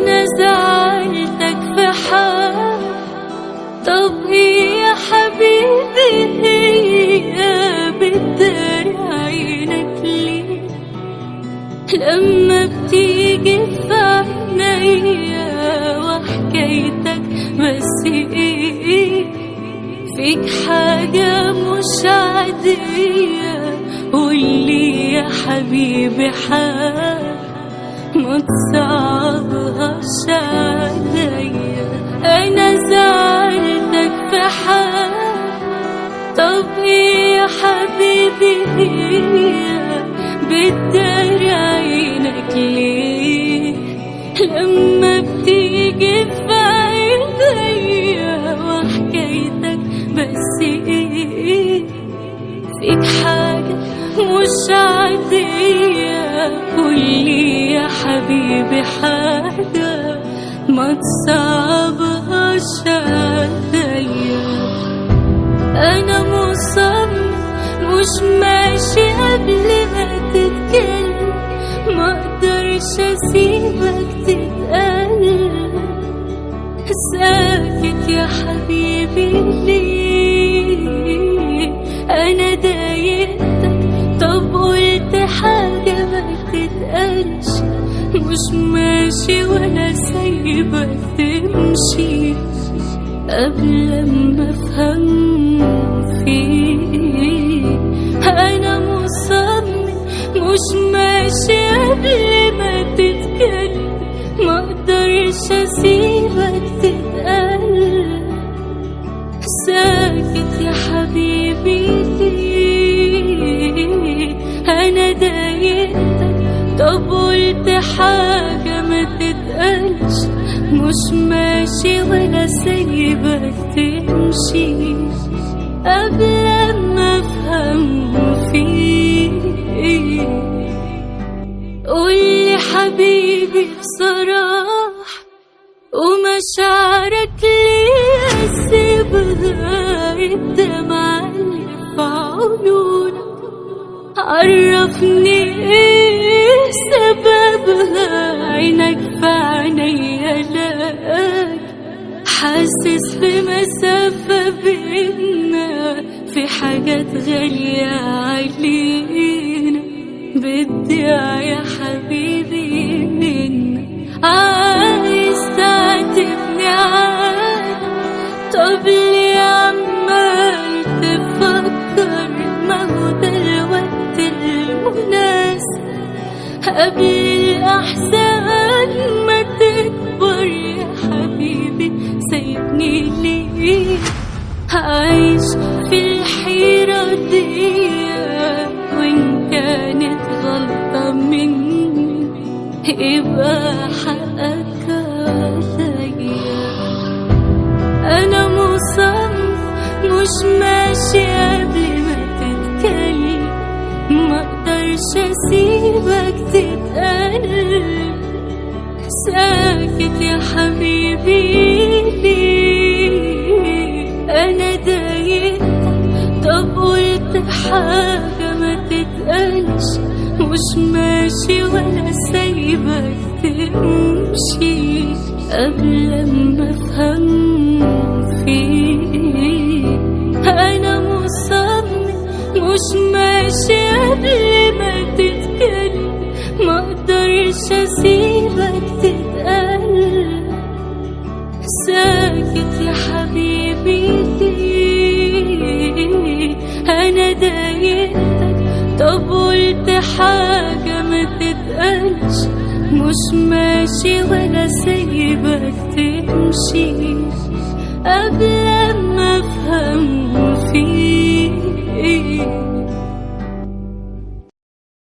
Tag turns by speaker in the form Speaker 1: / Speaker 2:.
Speaker 1: انا زعلتك في حال طب ايه يا حبيبي هي بتداري عينك ليه لما بتيجي في عينيا وحكايتك بس ايه فيك حاجة مش عادية قولي يا حبيبي حال ما تصعبهاش عليا انا زعلتك في حال طب ايه يا حبيبي هي بتداري عينك ليه لما بتيجي في عينيا وحكايتك بس ايه فيك حاجة مش عادية قولي يا حبيبي حاجة ما تصعبهاش عليا أنا مصمم مش ماشي قبل ما تتكلم ما اقدرش اسيبك تتقلب ساكت يا حبيبي ليه انا ضايقتك طب قلت حاجة ما تتقالش مش ماشي ولا سايبك تمشي قبل ما افهم فيك انا مصمم مش ماشي قبل ما تتكلم ما اقدرش اسيبك تتقلب ساكت يا حبيبي ليه انا ضايقتك طب قلت حاجة ما تتقالش مش ماشي ولا سايبك تمشي قبل ما افهم فيك قولي حبيبي بصراحة ومشاعرك ليه سيبها الدمع اللي في عيونك عرفني ايه سببها عينك في عينيا لاك حاسس بمسافة بينا في حاجات غالية علينا بدي يا حبيبي منا عايز تعاتبني عاد طب ليه عمال تفكر ما هو ده الوقت المناسب قبل الأحزان ما تكبر يا حبيبي سايبني ليه عايش في الحيرة دي وإن كانت غلطة مني يبقى حقك عليا أنا مصمم مش ماشي قبل ما تتكلم ما اقدرش اسيبك تتقلب ساكت يا حبيبي ليه انا ضايقتك طب قلت حاجة ما تتقالش مش ماشي ولا سايبك تمشي قبل ما افهم فيك انا مصمم مش ماشي قبل ما تتكلم ما اقدرش اسيبك تتقلب ساكت يا حبيبي ليه انا ضايقتك طب قلت حاجة ما تتقالش مش ماشي ولا سايبك تمشي قبل ما افهم فيك